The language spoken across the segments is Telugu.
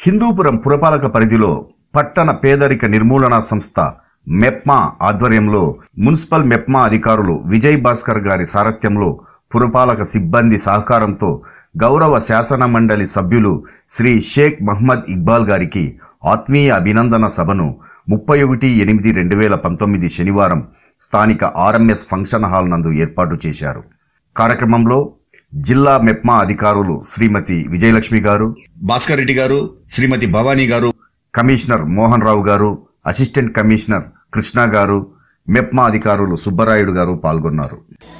హిందూపురం పురపాలక పరిధిలో పట్టణ పేదరిక నిర్మూలన సంస్థ మెప్మా ఆధ్వర్యంలో మున్సిపల్ మెప్మా అధికారులు విజయ్ భాస్కర్ గారి సారథ్యంలో పురపాలక సిబ్బంది సహకారంతో గౌరవ శాసన మండలి సభ్యులు శ్రీ షేక్ మహ్మద్ ఇక్బాల్ గారికి ఆత్మీయ అభినందన సభను ముప్పై ఒకటి ఎనిమిది రెండు వేల పంతొమ్మిది శనివారం స్థానిక ఆర్ఎంఎస్ ఫంక్షన్ హాల్ నందు ఏర్పాటు చేశారు కార్యక్రమంలో జిల్లా మెప్మా అధికారులు శ్రీమతి విజయలక్ష్మి గారు భాస్కర్ రెడ్డి గారు శ్రీమతి భవానీ గారు కమిషనర్ మోహన్ రావు గారు అసిస్టెంట్ కమిషనర్ కృష్ణ గారు మెప్మా అధికారులు సుబ్బరాయుడు గారు పాల్గొన్నారు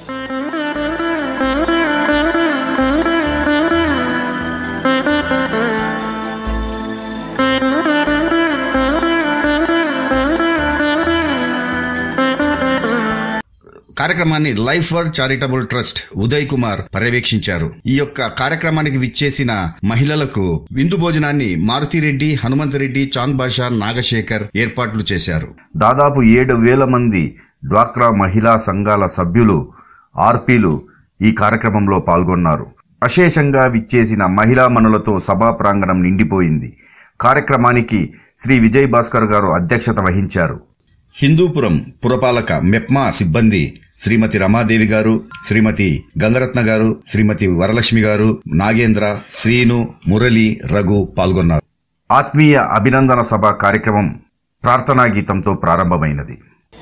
కార్యక్రమాన్ని life word charitable trust Uday Kumar పర్యవేక్షించారు ఈ యొక్క కార్యక్రమానికి విచ్చేసిన మహిళలకు విందు భోజనాన్ని మారుతిరెడ్డి హనుమంతరెడ్డి చాంద్ బాషా నాగశేఖర్ ఏర్పాట్లు చేశారు దాదాపు ఏడు వేల మంది డ్వాక్రా మహిళా సంఘాల సభ్యులు ఆర్పీలు ఈ కార్యక్రమంలో పాల్గొన్నారు అశేషంగా విచ్చేసిన మహిళా మనులతో సభా ప్రాంగణం నిండిపోయింది కార్యక్రమానికి శ్రీ విజయ్ భాస్కర్ గారు అధ్యక్షత వహించారు హిందూపురం పురపాలక మెప్మా సిబ్బంది శ్రీమతి రమాదేవి గారు శ్రీమతి గంగరత్న గారు శ్రీమతి వరలక్ష్మి గారు నాగేంద్ర శ్రీను మురళి రఘు పాల్గొన్నారు ఆత్మీయ అభినందన సభ కార్యక్రమం ప్రార్థనా గీతంతో ప్రారంభమైనది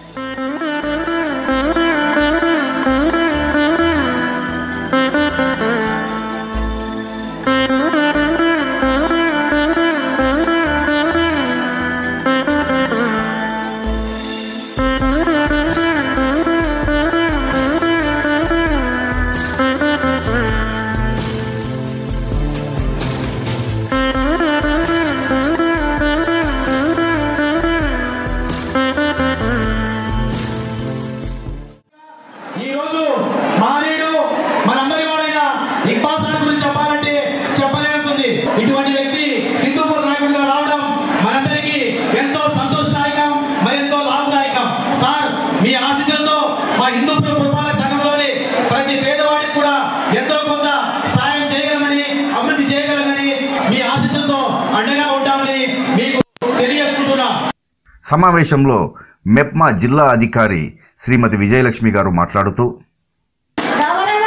ఈ రోజు మహనీయుడు మనందరి వాడైన ఇక్బాల్ సార్ గురించి చెప్పాలంటే చెప్పలేనుంది ఇటువంటి వ్యక్తి హిందూపూర్ నాయకుడిగా రావడం మనందరికీ ఎంతో సంతోషదాయకం మరెంతో లాభదాయకం సార్ మీ ఆశీస్సులతో మా హిందూపూర్ పురపాలక సంఘంలోని ప్రతి పేదవాడికి కూడా ఎంతో కొంత సాయం చేయగలమని అభివృద్ధి చేయగలమని మీ ఆశీస్సులతో అండగా ఉంటామని మీకు తెలియజేసుకుంటున్నాం సమావేశంలో మెప్మా జిల్లా అధికారి శ్రీమతి విజయలక్ష్మి గారు మాట్లాడుతూ గౌరవ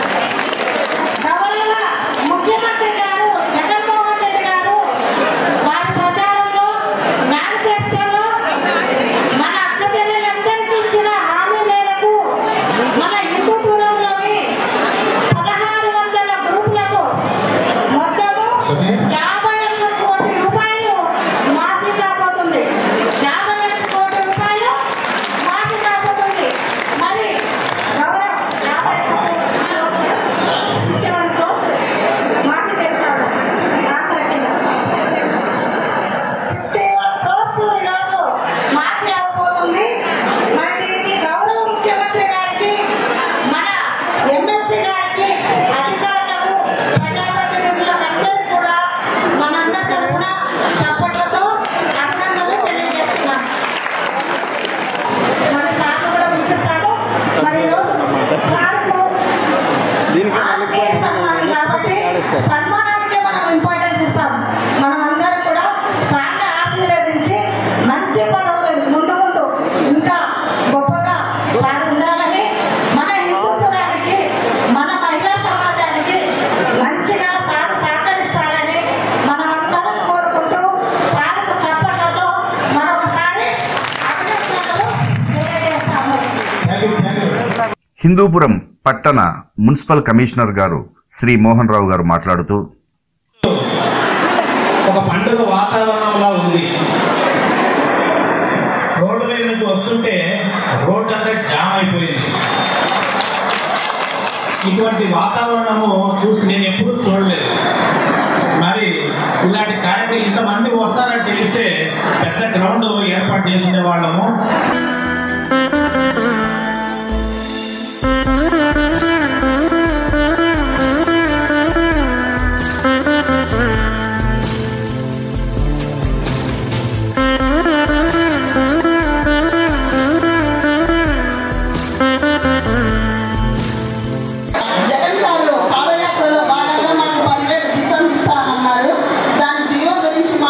గౌరవ ముఖ్యమంత్రి గారు జగన్మోహన్ రెడ్డి గారు వారి ప్రచారంలో మేనిఫెస్టోలో మన అక్క చెల్లెలందరికీ ఇచ్చిన హామీ మేరకు మన హిందూపురంలోని పదహారు వందల గ్రూపులకు మొత్తము యాభై ఒక్క కోటి రూపాయలు మాఫీ కాబోతుంది యాభై ఒక్క కోటి రూపాయలు మాఫీ కాబోతుంది మరి గౌరవ యాభై ఒక్క కోటి ముఖ్యమంత్రి మాఫీ చేస్తారు ఫిఫ్టీ వన్ క్రోర్స్ ఈరోజు మాఫీ అవబోతుంది మరి దీనికి గౌరవ ముఖ్యమంత్రి గారికి మన ఎమ్మెల్సీ గారికి అధికారులకు ప్రజాప్రతినిధులకు అందరికీ కూడా మనందరి తరఫున చప్పట్లతో అభినందనలు తెలియజేస్తున్నాం మరి సార్ కూడా ముగిస్తాము మరి ఈరోజు సార్కు ఆత్మీయ సన్మానం కాబట్టి సన్మానానికే మనం ఇంపార్టెన్స్ ఇస్తాం మనం అందరం కూడా సార్ని ఆశీర్వదించి మంచి పదవులు ముందు ముందు ఇంకా గొప్పగా సార్ ఉండాలని మన హిందూపురానికి మన మహిళా సమాజానికి మంచిగా సార్ సహకరిస్తారని మనం అందరం కోరుకుంటూ సార్కు చప్పట్లతో మరొకసారి అభినందనలు తెలియజేస్తాము thank you thank you Hindupuram పట్టణ మున్సిపల్ కమిషనర్ గారు శ్రీ మోహన్ రావు గారు మాట్లాడుతూ ఒక పండుగ వాతావరణంలా ఉంది రోడ్డు మీద నుంచి వస్తుంటే రోడ్డు అంతా జామ్ అయిపోయింది ఇటువంటి వాతావరణము చూసి నేను ఎప్పుడూ చూడలేదు మరి ఇలాంటి కార్యక్రమం ఇంతమంది వస్తారని తెలిస్తే పెద్ద గ్రౌండ్ ఏర్పాటు చేసుకునే వాళ్ళము జగన్ గారు పాదయాత్రలో భాగంగా మాకు పదివేల జీతం ఇస్తామన్నారు దాని జీవో గురించి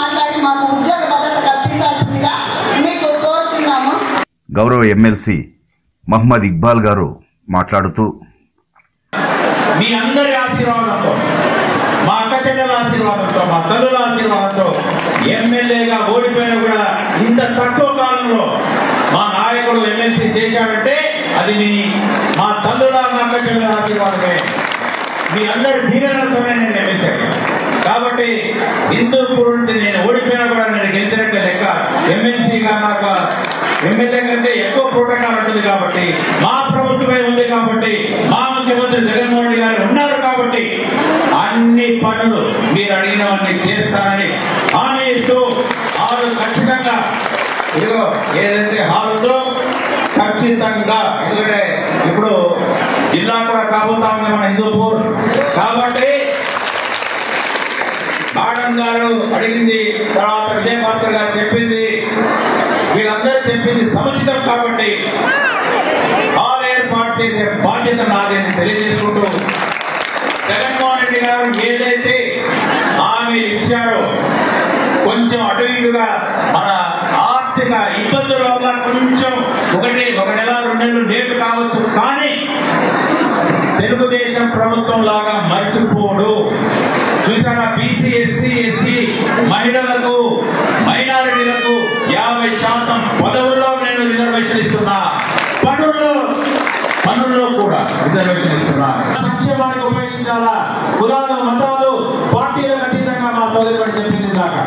గౌరవ ఎమ్మెల్సీ మహమ్మద్ ఇక్బాల్ గారు మాట్లాడుతూ మీ అందరి ఆశీర్వాదంతో మా అక్క చెల్లెల ఆశీర్వాదంతో మా తల్లుల ఆశీర్వాదంతో ఎమ్మెల్యేగా ఓడిపోయినా కూడా ఇంత తక్కువ కాలంలో మా నాయకుడు ఎమ్మెల్సీ చేశాడంటే అది మీ మా తల్లుల మా అక్క చెల్లెల ఆశీర్వాదమే మీ అందరి దీవెనలతోనే నేను ఎమ్మెల్సీ కాబట్టి హిందూపూర్ నుంచి నేను ఓడిపోయినా కూడా నేను గెలిచినట్టు లెక్క ఎమ్మెల్సీగా నాకు ఎమ్మెల్యే కంటే ఎక్కువ ప్రోటోకాల్ ఉంటుంది కాబట్టి మా ప్రభుత్వమే ఉంది కాబట్టి మా ముఖ్యమంత్రి జగన్మోహన్ రెడ్డి గారు ఉన్నారు కాబట్టి అన్ని పనులు మీరు అడిగినవన్నీ చేస్తారని హామీ ఇస్తూ ఆరు ఖచ్చితంగా ఇదిగో ఏదైతే హాల్ ఉందో ఖచ్చితంగా ఎందుకంటే ఇప్పుడు జిల్లా కూడా కాబోతా ఉంది మన హిందూపూర్ కాబట్టి మేడం గారు అడిగింది తర్వాత విజయ భాస్కర్ గారు చెప్పింది వీళ్ళందరూ చెప్పింది సముచితం కాబట్టి హాల్ ఏర్పాటు చేసే బాధ్యత నాది అని తెలియజేసుకుంటూ జగన్మోహన్ రెడ్డి గారు ఏదైతే హామీలు ఇచ్చారో కొంచెం అటు ఇటుగా మన ఆర్థిక ఇబ్బందుల వల్ల కొంచెం ఒకటి ఒక నెల రెండు నెలలు లేటు కావచ్చు కానీ తెలుగుదేశం ప్రభుత్వం లాగా మర్చిపోడు చూసారా బీసీ ఎస్సీ ఎస్సీ మహిళలకు మైనారిటీలకు యాభై శాతం పదవుల్లో నేను రిజర్వేషన్ ఇస్తున్నా పనుల్లో పనుల్లో కూడా రిజర్వేషన్ ఇస్తున్నా సంక్షేమానికి ఉపయోగించాలా కులాలు మతాలు పార్టీలకు అతీతంగా మా సోదరి చెప్పింది దాకా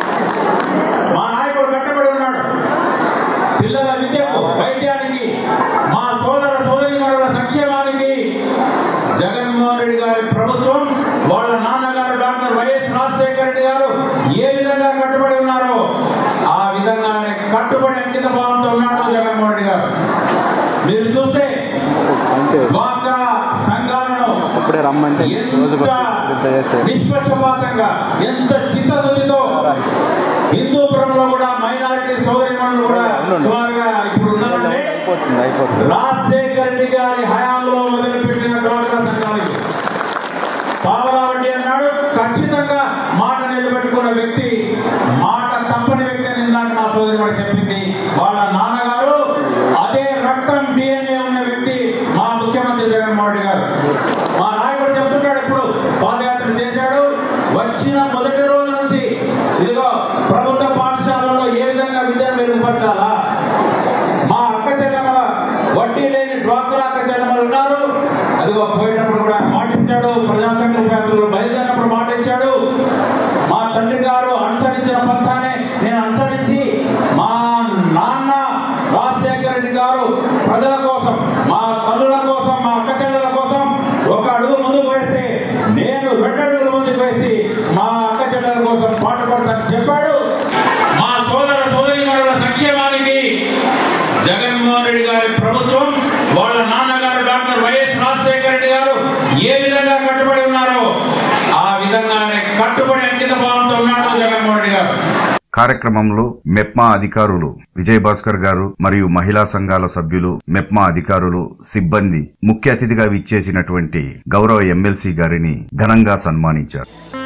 మా నాయకుడు కట్టబడి ఉన్నాడు పిల్లల విద్యకు వైద్యానికి మా సోదర సోదరి సంక్షేమానికి జగన్మోహన్ రెడ్డి గారి ప్రభుత్వం వాళ్ళ నాన్నగారు డాక్టర్ వైఎస్ రాజశేఖర రెడ్డి గారు ఏ విధంగా కట్టుబడి ఉన్నారో ఆ విధంగానే కట్టుబడి అంకిత భావంతో ఉన్నాడు జగన్మోహన్ రెడ్డి గారు మీరు చూస్తే డ్వాక్రా సంఘాలను అప్పుడే రమ్మంటే రోజు ఎంత ఇంత చేస్తే నిష్పక్షపాతంగా ఎంత చిత్తశుద్ధితో హిందూపురంలో కూడా మైనారిటీ సోదరి కూడా సుమారుగా ఇప్పుడు ఉన్నారంటే అయిపోతుంది అయిపోతుంది రాజశేఖర రెడ్డి గారి హయాంలో మొదలుపెట్టిన డ్వాక్రా సంఘానికి పావలా వడ్డీ అన్నాడు ఖచ్చితంగా మాట నిలబెట్టుకున్న వ్యక్తి మాట తప్పని వ్యక్తి అని ఇందాక నా సోదరి కూడా చెప్పింది వాళ్ళ నాన్నగారు అదే రక్తం డిఎన్ఏ ఉన్న వ్యక్తి మా ముఖ్యమంత్రి జగన్మోహన్ రెడ్డి గారు మా నాయకుడు చెప్తుంటాడు ఇప్పుడు పాదయాత్ర చేశాడు వచ్చిన మొదటి రోజు నుంచి ఇదిగో ప్రభుత్వ పాఠశాలలో ఏ విధంగా విద్యను మెరుగుపరచాలా మా అక్క చెల్లెమ్మల వడ్డీ లేని డ్వాక్రా అక్క చెల్లెమ్మలు ఉన్నారు అదిగో పోయినప్పుడు కూడా మాట ఇచ్చాడు ప్రజా సంఘం యాత్రలు బయలుదేరినప్పుడు మాట ఇచ్చాడు మా తండ్రి గారు అనుసరించిన పంథానే నేను అనుసరించి మా నాన్న రాజశేఖర రెడ్డి గారు ప్రజల కోసం మా తల్లుల కోసం మా అక్క చెల్లెల కోసం ఒక అడుగు ముందుకు వేస్తే నేను రెండు అడుగులు ముందుకు వేసి మా అక్క చెల్లెల కోసం పాటుపడతానని చెప్పాడు మా సోదర సోదరి సంక్షేమానికి జగన్మోహన్ రెడ్డి గారి ప్రభుత్వం వాళ్ళ నాన్నగారు డాక్టర్ వైఎస్ రాజశేఖర రెడ్డి గారు ఏ విధంగా కట్టుబడి ఉన్నారో ఆ విధంగానే కట్టుబడి అంకిత భావంతో ఉన్నాడు జగన్మోహన్ రెడ్డి గారు కార్యక్రమంలో మెప్మా అధికారులు విజయభాస్కర్ గారు మరియు మహిళా సంఘాల సభ్యులు మెప్మా అధికారులు సిబ్బంది ముఖ్య అతిథిగా విచ్చేసినటువంటి గౌరవ ఎమ్మెల్సీ గారిని ఘనంగా సన్మానించారు